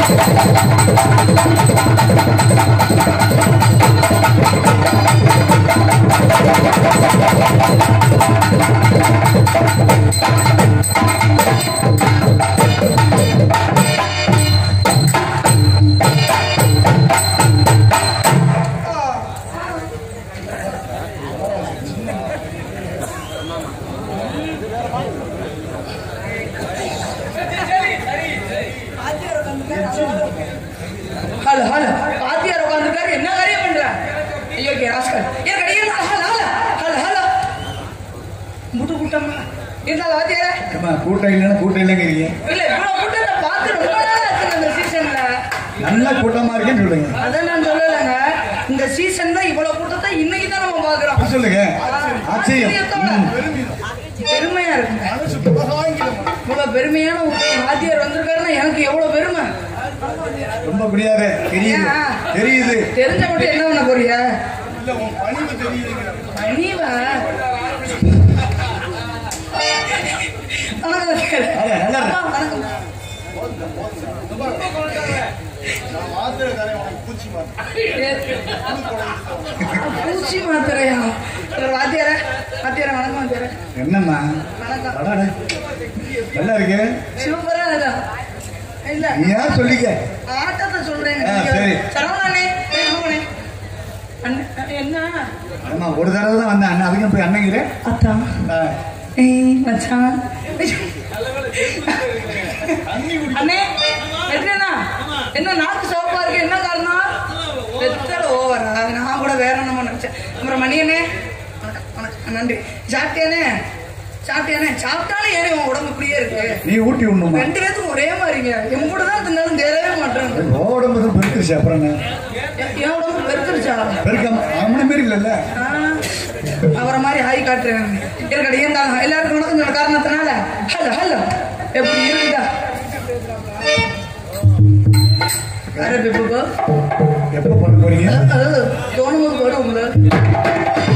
Hello hello வாத்தியார் உட்காந்துருக்காரு என்ன காரியம் பண்ற ஐயோ கே ராஸ்கல் ஏன் கடையில் ஹலோ ஹலோ ஹலோ ஹலோ முட்டு கூட்டம் இருந்தாலும் வாத்தியாரே ஏம்மா, கூட்டம் இல்லைன்னா கூட்டம் இல்லைங்கிறீங்க இல்ல இவ்வளவு கூட்டத்தை பார்த்து ரொம்ப நாளா இருக்கு இந்த சீசன்ல நல்ல கூட்டமா இருக்குன்னு சொல்லுங்க அதை நான் சொல்லலைங்க இந்த சீசன்ல இவ்வளவு கூட்டத்தை இன்னைக்கு தான் நம்ம பாக்குறோம் அப்படி சொல்லுங்க ஆச்சரியம் ஆச்சரியத்தோட ம். பெருமையா இருக்குங்க இவ்வளவு பெருமையான ஒரு வாத்தியார் வந்திருக்காருன்னா எனக்கு எவ்வளவு பெருமை ரொம்ப முடியாது தெரியுது ஏன்? தெரியுது தெரிஞ்ச மட்டும் என்ன பண்ண போறிய பணிவா வணக்கம் வாத்தியாரே. அட, நல்லா இருக்கு. அம்மா, வணக்கம் பூச்சி மாத்திரையா வாத்தியார வாத்தியார வணக்கம் வாத்தியார என்னம்மா வணக்கம் அடாடே. நல்லா இருக்கு சூப்பரா இருக்கா இல்ல நீ யார் சொல்லிக்க ஆட்டத்தை சொல்றேன் ஆ, சரி. சரவணானே சரவணே என்ன ஆமா ஒரு தடவை தான் வந்தேன் அண்ணன் அதுக்கு போய் அண்ணங்கிறேன் அத்தா ஏய் மச்சான் அண்ணே வெற்றினா என்ன நாக்கு சோப்பா இருக்கு என்ன காரணம் வெத்தல ஓவரா நான் கூட வேற என்ன நினைச்சேன் அப்புறம் மணியனே வணக்கம், வணக்கம், நன்றி சாப்பிட்டியானே சாப்பிட்டியானே சாப்பிட்டாலும் ஏன் உன் உடம்பு இப்படியே இருக்கு நீ ஊட்டி விடணுமா ரெண்டு பேத்துக்கும் ஒரே மாதிரிங்க என் கூட தான் தின்னாலும் தேரவே மாட்டேன் உடம்பு தான் பெருத்துருச்சு அப்புறம் என்ன? என் உடம்பு பெருத்துருச்சா பெருக்கம் அவன மாரி இல்லைல்ல ஆ, அவரை மாதிரி ஹாய் காட்டுறேன் இருக்கட்டும் இருந்தாலும் எல்லாருக்கும் வணக்கம் சொன்ன காரணத்தினால ஹலோ ஹலோ எப்படி இருக்குதா அரபி புக்கு எப்போ பண்ண போறீங்க அதாவது தோணும் போது வரும் உங்களை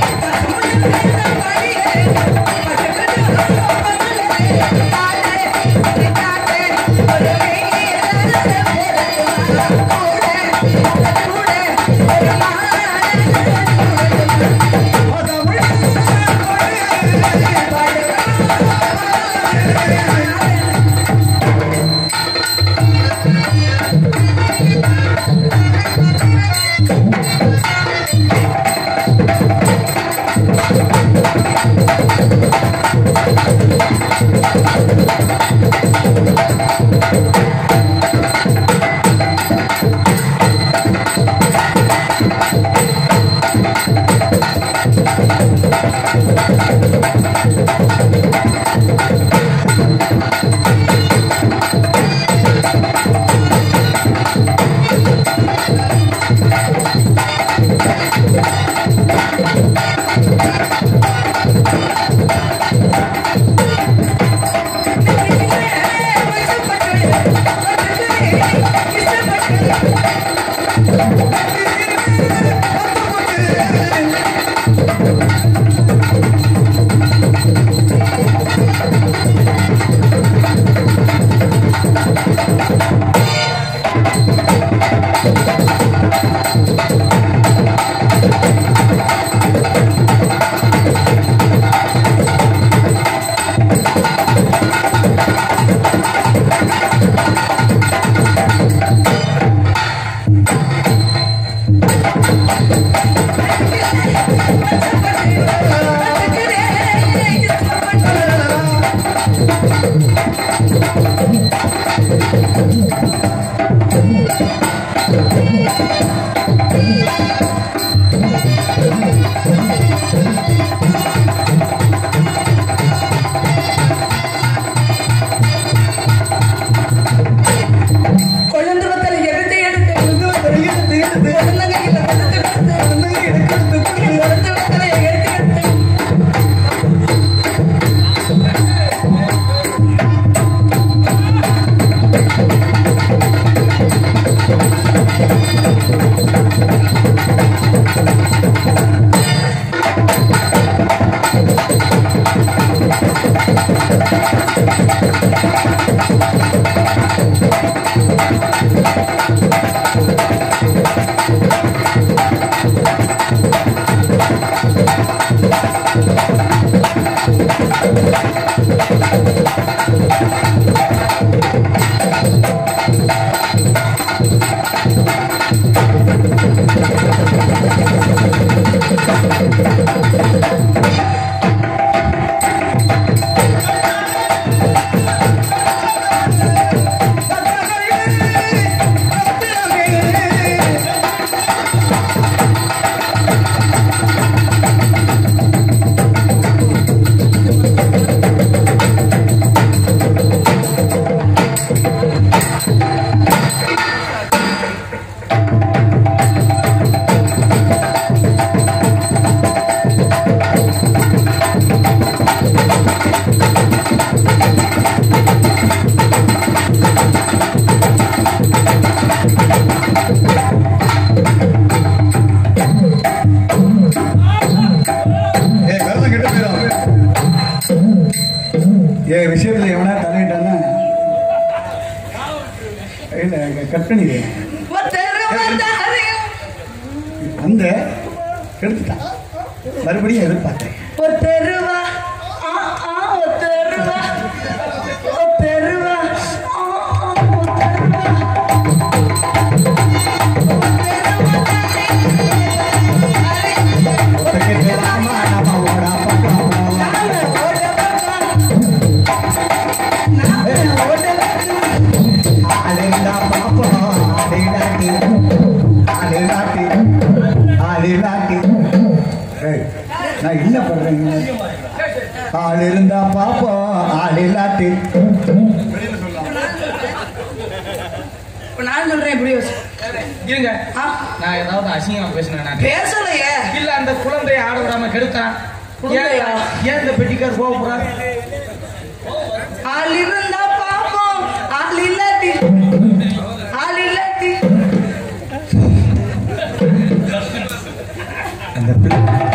கொழுந்துவத்தில் எடுத்து எடுத்து கொழுந்தங்கையில் எடுத்து எடுத்து கொழுந்துவத்தில் எடுத்து எடுத்து ஆ இல்ல இங்க கட் பண்ணிடு அந்த எடுத்துட்டான் மறுபடியும் எதிர்பார்த்தேன் ஒத்தருவா ஆ ஆ ஒத்தருவா ஒத்தருவா ஆ ஆ ஒத்தருவா நாம ஓட பக்கம் நாம ஓட பக்கம் ஏய், நான் என்ன பண்றேன் ஆள் இருந்தா பாப்போம் ஆள் இல்லாட்டி இப்ப நான் சொல்றேன் இப்படி யோசி. இருங்க ஆ, நான் ஏதாவது அசிங்கமா பேசினேன் நான் பேசலையே இல்ல அந்த குழந்தைய ஆட விடாம கெடுத்தான் குழந்தையா? ஏன் ஏன் இந்த பெட்டிக்கார் போக போறாரு ஆள் இருந்தா பாப்போம் ஆள் இல்லாட்டி ஆள் இல்லாட்டி அந்த பிள்ளை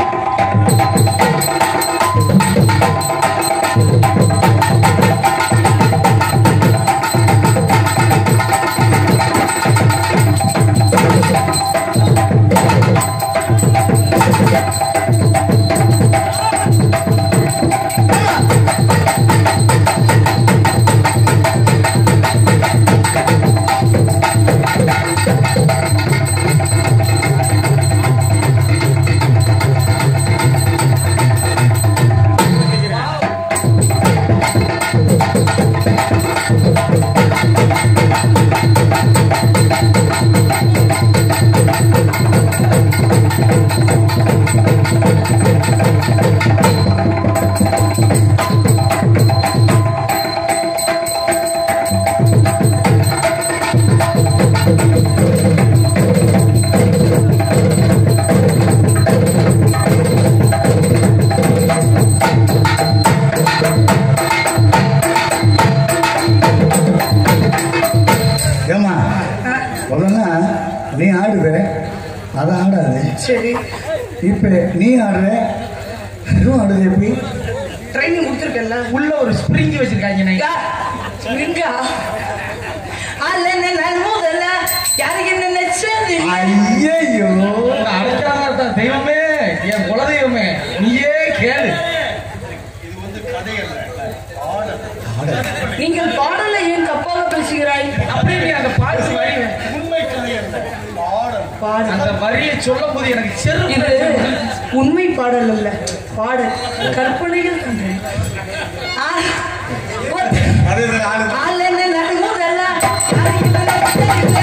ஏமா சொல்லனா நீ ஆடுவ அதை ஆடாது சரி இப்ப நீ ஆடுற இதுவும் ஆடுது எப்படி ட்ரைனிங் கொடுத்துருக்கல உள்ள ஒரு ஸ்ப்ரிங் வச்சிருக்காங்க நான் எங்கா ஆள் என்ன நான் முதல்ல யாருக்கு என்ன நினைச்சது ஐயோ அடைக்கலாமா இருந்தா தெய்வமே என் குலதெய்வமே நீயே கேளு நீங்கள் பாடலை ஏன் தப்பாக பேசுகிறாய் அப்படியே நீ அந்த பாட்டு வரி பாடல் அந்த வரியை சொல்லும் போது எனக்கு இது செருப்பு உண்மை பாடல் அல்ல பாடல் கற்பனைகள் கண்டேன் ஆ, ஒத்த- ஆள் என்ன நான் முதல்ல யாருக்கு என்ன நினைச்சது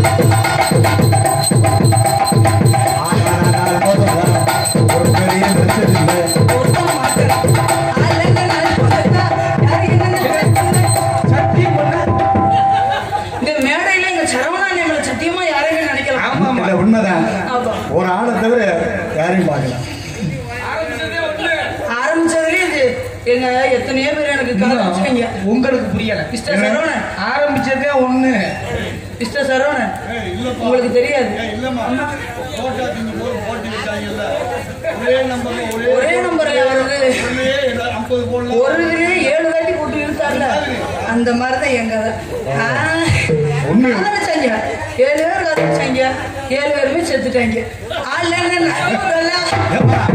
ஒரு பெரிய பிரச்சனை இல்லை ஒத்த மாட்டேன். ஆள் என்ன நான் முதல்ல யாருக்கு என்ன நினைச்சது சத்தியம் பண்ண இந்த மேடையில எங்க சரவணா எங்களை சத்தியமா யாரையுமே நினைக்கலாம் ஆமா ஆமா இல்ல உண்மைதான் ஆமா. ஒரு ஆளை தவிர யாரையும் பார்க்கலாம் ஆரம்பிச்சதுலயே இது எங்க எத்தனையோ பேர் எனக்கு காமிச்சாங்க உங்களுக்கு புரியல மிஸ்டர் சரவணன் ஆரம்பிச்சதே ஒண்ணு மிஸ்டர் சரவணன் உங்களுக்கு தெரியாது ஒரே நம்பர் வருது ஒரு இதுலயே ஏழு வாட்டி போட்டு இழுத்தார்ல அந்த மாதிரிதான் எங்க கதை. ஆ, ஒண்ணு. காதலிச்சாங்க ஏழு பேர் காதலிச்சாங்க ஏழு பேருமே செத்துட்டாங்க ஆள் என்ன நான் முதல்ல ஏப்பா